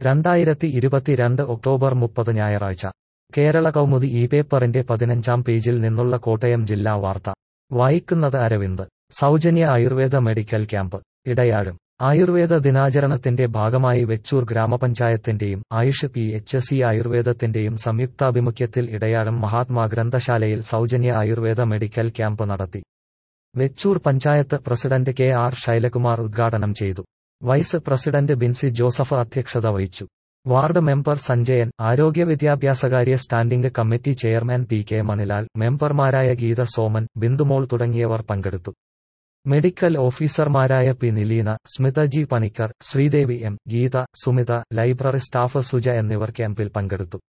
രണ്ടായിരത്തി ഇരുപത്തിരണ്ട് ഒക്ടോബർ മുപ്പത് ഞായറാഴ്ച കേരള കൗമുദി ഈ പേപ്പറിന്റെ പതിനഞ്ചാം പേജിൽ നിന്നുള്ള കോട്ടയം ജില്ലാ വാർത്ത വായിക്കുന്നത് അരവിന്ദ് സൗജന്യ ആയുർവേദ മെഡിക്കൽ ക്യാമ്പ് ഇടയാഴും ആയുർവേദ ദിനാചരണത്തിന്റെ ഭാഗമായി വെച്ചൂർ ഗ്രാമപഞ്ചായത്തിന്റെയും ആയുഷ് പി എച്ച് സി ആയുർവേദത്തിന്റെയും സംയുക്താഭിമുഖ്യത്തിൽ ഇടയാഴം മഹാത്മാ ഗ്രന്ഥശാലയിൽ സൗജന്യ ആയുർവേദ മെഡിക്കൽ ക്യാമ്പ് നടത്തി Vechoor panchayat president K R Shailakumar ഉദ്ഘാടനം ചെയ്തു വൈസ് പ്രസിഡന്റ് ബിൻസി ജോസഫ് അധ്യക്ഷത വഹിച്ചു വാർഡ് മെമ്പർ സഞ്ജയൻ ആരോഗ്യ വിദ്യാഭ്യാസകാര്യ standing committee chairman P K Manilal മെമ്പർമാരായ ഗീത സോമൻ ബിന്ദുമോൾ തുടങ്ങിയവർ പങ്കെടുത്തു മെഡിക്കൽ ഓഫീസർമാരായ P Nileena Smitha G Panicker Sreedevi M Geetha Sumitha library staff Suja എന്നിവർ ക്യാമ്പിൽ പങ്കെടുത്തു